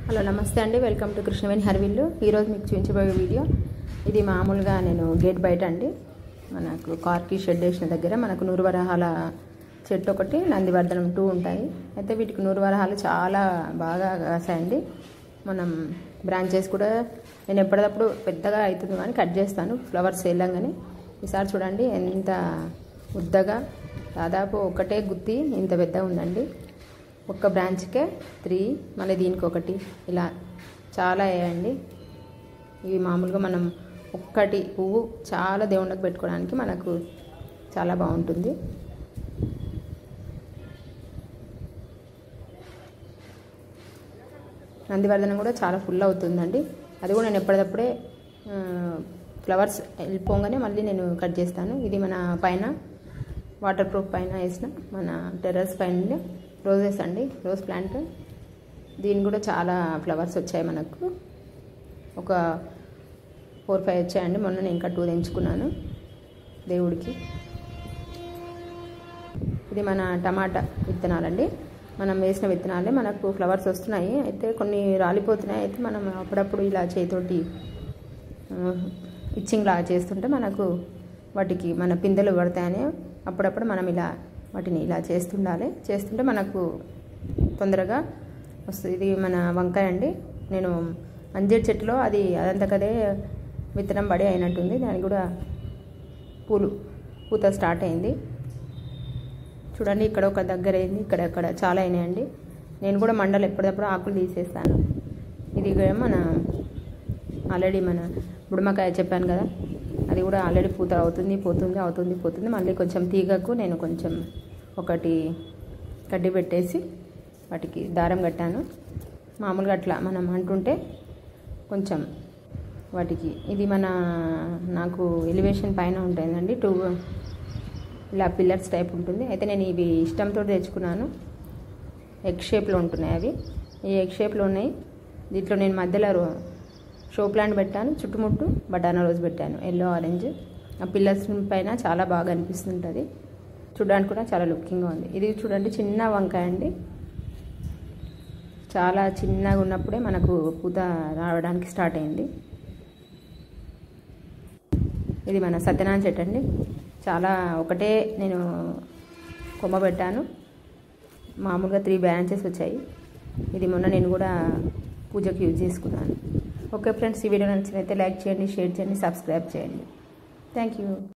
hello నమస్తే అండి welcome to Krishnaveni హర్విల్లు ఈరోజు మీకు చూపించబోయే వీడియో ఇది మామూలుగా నేను గేట్ బయట అండి మనకు కార్కి షెడ్ వేసిన దగ్గర మనకు నూరు వరహాల చెట్టు ఒకటి నందివర్ధనం టూ ఉంటాయి అయితే వీటికి నూరు వరహాలు చాలా బాగా కాసాయండి మనం బ్రాంచెస్ కూడా నేను ఎప్పటికప్పుడు పెద్దగా అవుతుంది కానీ కట్ చేస్తాను ఫ్లవర్స్ వెళ్ళంగానే ఈసారి చూడండి ఎంత ఉద్దగా దాదాపు ఒకటే గుత్తి ఇంత పెద్దగా ఉందండి ఒక్క బ్రాంచ్కే త్రీ మళ్ళీ దీనికి ఒకటి ఇలా చాలా వేయండి ఇవి మామూలుగా మనం ఒక్కటి పువ్వు చాలా దేవుళ్ళకి పెట్టుకోవడానికి మనకు చాలా బాగుంటుంది నందివర్ధనం కూడా చాలా ఫుల్ అవుతుందండి అది కూడా నేను ఎప్పటికప్పుడే ఫ్లవర్స్ వెళ్ళిపోగానే మళ్ళీ నేను కట్ చేస్తాను ఇది మన పైన వాటర్ ప్రూఫ్ పైన వేసిన మన టెర్రస్ పైన రోజెస్ అండి రోజ్ ప్లాంట్ దీని కూడా చాలా ఫ్లవర్స్ వచ్చాయి మనకు ఒక ఫోర్ ఫైవ్ వచ్చాయండి మొన్న నేను ఇంకా టూ తెంచుకున్నాను దేవుడికి ఇది మన టమాటా విత్తనాలండి మనం వేసిన విత్తనాలే మనకు ఫ్లవర్స్ వస్తున్నాయి అయితే కొన్ని రాలిపోతున్నాయి అయితే మనం అప్పుడప్పుడు ఇలా చేతితోటి ఇచ్చింగ్ లాగా చేస్తుంటే మనకు వాటికి మన పిందెలు పడతాయని అప్పుడప్పుడు మనం ఇలా వాటిని ఇలా చేస్తుండాలి చేస్తుంటే మనకు తొందరగా వస్తుంది ఇది మన వంకాయ అండి నేను అంజీర్ చెట్టులో అది అదంతకదే విత్తనం పడి అయినట్టుంది దానికి కూడా పూలు పూత స్టార్ట్ అయింది చూడండి ఇక్కడ ఒక దగ్గర అయింది ఇక్కడ అక్కడ చాలా అయినాయండి నేను కూడా మండలు ఎప్పటికప్పుడు ఆకులు తీసేస్తాను ఇది కూడా మన ఆల్రెడీ మన బుడమకాయ చెప్పాను కదా అది కూడా ఆల్రెడీ పూత అవుతుంది పోతుంది అవుతుంది పోతుంది మళ్ళీ కొంచెం తీగకు నేను కొంచెం ఒకటి కడ్డి పెట్టేసి వాటికి దారం కట్టాను మామూలుగా అట్లా మనం అంటుంటే కొంచెం వాటికి ఇది మన నాకు ఎలివేషన్ పైన ఉంటుందండి టూ ఇలా పిల్లర్స్ టైప్ ఉంటుంది అయితే నేను ఇవి ఇష్టంతో తెచ్చుకున్నాను ఎగ్ షేప్లో ఉంటున్నాయి అవి ఈ ఎగ్ షేప్లో ఉన్నాయి దీంట్లో నేను మధ్యలో షో ప్లాంట్ పెట్టాను చుట్టుముట్టు బటానా రోజ్ పెట్టాను ఎల్లో ఆరెంజ్ ఆ పిల్లర్స్ పైన చాలా బాగా అనిపిస్తుంటుంది చూడడానికి కూడా చాలా లుకింగ్గా ఉంది ఇది చూడండి చిన్న వంకాయ అండి చాలా చిన్నగా ఉన్నప్పుడే మనకు పూత రావడానికి స్టార్ట్ అయింది ఇది మన సత్యనారాయణ చెట్టు అండి చాలా ఒకటే నేను కొమ్మ పెట్టాను మామూలుగా త్రీ బ్రాంచెస్ వచ్చాయి ఇది మొన్న నేను కూడా పూజకు యూజ్ చేసుకున్నాను ఓకే ఫ్రెండ్స్ ఈ వీడియో నచ్చినైతే లైక్ చేయండి షేర్ చేయండి సబ్స్క్రైబ్ చేయండి థ్యాంక్ యూ